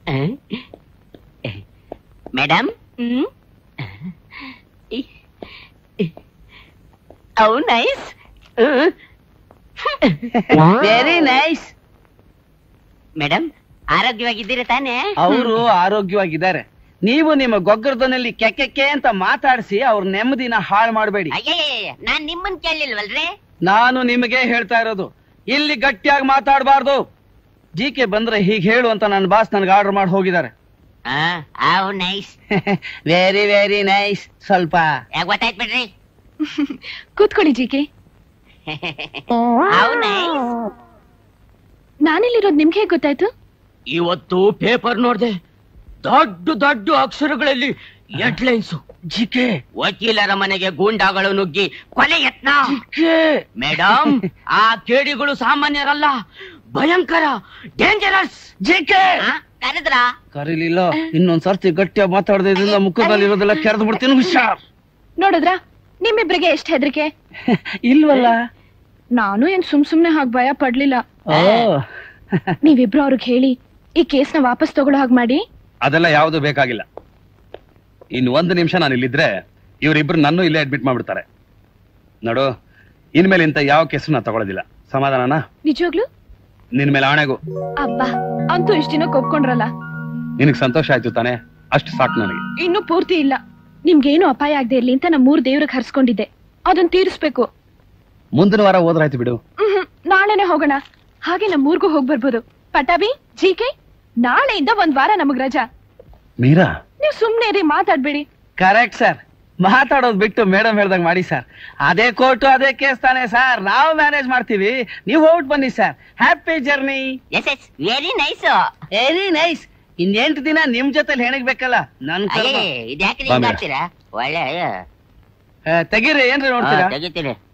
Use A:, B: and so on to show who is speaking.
A: Madam
B: hmm
A: how nice very nice madam ಆರೋಗ್ಯವಾಗಿದ್ದೀರಾ ತಾನೇ
C: ಅವರು ಆರೋಗ್ಯವಾಗಿದ್ದಾರೆ ನೀವು ನಿಮ್ಮ ಗೊಗ್ಗರದನಲ್ಲಿ ಕೆಕ್ಕೆ ಅಂತ ಮಾತಾಡಿಸಿ ಅವ್ರ ನೆಮ್ಮದಿನ ಹಾಳು ಮಾಡಬೇಡಿ
A: ಅಯ್ಯಯ್ಯ ನಾನ್ ನಿಮ್ಮನ್ ಕೇಳಲಿಲ್ವಲ್ರಿ
C: ನಾನು ನಿಮಗೆ ಹೇಳ್ತಾ ಇರೋದು ಇಲ್ಲಿ ಗಟ್ಟಿಯಾಗಿ ಮಾತಾಡಬಾರ್ದು ಜಿ ಕೆ ಬಂದ್ರೆ ಹೀಗೆ ಹೇಳು ಅಂತ ನನ್ನ ಬಾಸ್ ನನ್ಗೆ ಆರ್ಡರ್ ಮಾಡಿ ಹೋಗಿದ್ದಾರೆ
A: how nice
C: very very nice ಸ್ವಲ್ಪ
A: ಯಾಕೆ ಗೊತ್ತಾಯ್ತು ಬಿಡ್ರಿ
B: ಕೂತ್ಕೊಳ್ಳಿ ಜಿಕೆ
A: ಹೌ ನೈಸ್
B: ನಾನಿಲ್ಲಿರೋದು ನಿಮ್ಗೆ ಹೇಗ್ ಗೊತ್ತಾಯ್ತು
D: ಇವತ್ತು ಪೇಪರ್ ನೋಡ್ದೆ ದೊಡ್ಡ ದೊಡ್ಡ ಅಕ್ಷರಗಳಲ್ಲಿ ಹೆಡ್ಲೈನ್ಸ್
C: ಜಿ ಕೆ
D: ವಕೀಲರ ಮನೆಗೆ ಗೂಂಡಾಗಳು ನುಗ್ಗಿ ಕೊಲೆ ಯತ್ನ ಮೇಡಮ್ ಆ ಕೇಡಿಗಳು ಸಾಮಾನ್ಯರಲ್ಲ ಭಯಂಕರ ಡೇಂಜರಸ್
C: ಜಿ ಕೆ
A: ಆ, ಕರೆದ್ರ
C: ಕರೀಲಿಲ್ಲ ಇನ್ನೊಂದ್ ಸರ್ತಿ ಗಟ್ಟಿಯಾಗಿ ಮಾತಾಡದೆ ಇದರಿಂದ ಮುಖದಲ್ಲಿ ಇರೋದೆಲ್ಲ ಕೆರೆದು ಬಿಡ್ತೀನಿ ಹುಷಾರ್
B: ನೋಡಿದ್ರಾ ನಿಮ್ಮಿಬ್ರಿಗೆ ಎಷ್ಟ್ ಹೆದರಿಕೆ
C: ಇಲ್ವಲ್ಲ
B: ನಾನು ಏನ್ ಸುಮ್ ಸುಮ್ನೆ ಹಾಗ್ ಭಯ ಪಡ್ಲಿಲ್ಲ
C: ಓ
B: ನೀವಿಬ್ರು ಅವ್ರಿಗೆ ಹೇಳಿ ಈ ಕೇಸ್ನ ವಾಪಸ್ ತಗೊಳ್ಳೋ ಹಾಗೆ ಮಾಡಿ
E: ಅದೆಲ್ಲ ಯಾವುದು ಬೇಕಾಗಿಲ್ಲ ಇನ್ ಒಂದು ನಿಮಿಷ ನಾನು ಇಲ್ಲಿದ್ರೆ ಇವರಿಬ್ರು ನನ್ನೂ ಇಲ್ಲೇ ಅಡ್ಮಿಟ್ ಮಾಡ್ಬಿಡ್ತಾರೆ ನೋಡು ಇನ್ಮೇಲೆ ಇಂಥ ಯಾವ ಕೇಸು ನಾ ತಗೊಳ್ಳೋದಿಲ್ಲ ಸಮಾಧಾನನಾ
B: ನಿಜವಾಗ್ಲು
E: ನಿನ್ ಮೇಲೆ ಆಣೆಗೂ
B: ಅಬ್ಬಾ ಅಂತೂ ಇಷ್ಟ ದಿನ ಒಪ್ಕೊಂಡ್ರಲ್ಲ
E: ನಿನಗ್ ಸಂತೋಷ ಆಯ್ತು ತಾನೆ ಅಷ್ಟು ಸಾಕು ನನಗೆ
B: ಇನ್ನು ಪೂರ್ತಿ ಇಲ್ಲ ನಿಮ್ಗೇನು ಅಪಾಯ ಆಗದೆ ಇರ್ಲಿ ಅಂತ ನಮ್ ಮೂರ್ ದೇವ್ರಿಗೆ ಹರ್ಸ್ಕೊಂಡಿದ್ದೆ ಅದನ್ನ ತೀರಿಸ್ಬೇಕು
E: ಮುಂದಿನ ವಾರ ಹೋದ್ರಾಯ್ತು ಬಿಡು
B: ಮ್ಹ್ಮ್. ನಾಳೆನೆ ಹೋಗೋಣ ಹಾಗೆ ನಮ್ ಊರ್ಗೂ ಹೋಗ್ ಬರ್ಬೋದು ಪಟಾಬಿ ಜಿಕೆ ನಾಳೆಯಿಂದ ಒಂದ್ ವಾರ ನಮಗ್ ರಜಾ
E: ಮೀರಾ
B: ನೀವ್ ಸುಮ್ನೆ ರೀ ಮಾತಾಡ್ಬೇಡಿ
C: ಕರೆಕ್ಟ್ ಸರ್ ಮಾತಾಡೋದು ಬಿಟ್ಟು ಮೇಡಮ್ ಹೇಳ್ದಂಗ್ ಮಾಡಿ ಸರ್ ಅದೇ ಕೋರ್ಟು ಅದೇ ಕೇಸ್ ತಾನೆ ಸರ್ ನಾವು ಮ್ಯಾನೇಜ್ ಮಾಡ್ತೀವಿ ನೀವು ಹೋಗ್ಬಿಟ್ಟು ಬನ್ನಿ sir happy journey
A: yes yes very nice
C: very nice ಇನ್ನೆಂಟು ದಿನ ನಿಮ್ ಜೊತೆಲಿ ಹೆಣಗ್ಬೇಕಲ್ಲ ನನ್ ಕರ್ಮ.
A: ಇದ್ಯಾಕ್ರಿ
E: ಬಾ ಮೇಡಮ್.
A: ಹಿಂಗಾಡ್ತೀರಾ ಒಳ್ಳೆ
C: ಆ, ತೆಗೀರಿ ಏನ್ರಿ
A: ಆ,
C: ನೋಡ್ತೀರಾ
A: ತೆಗಿತೀರಿ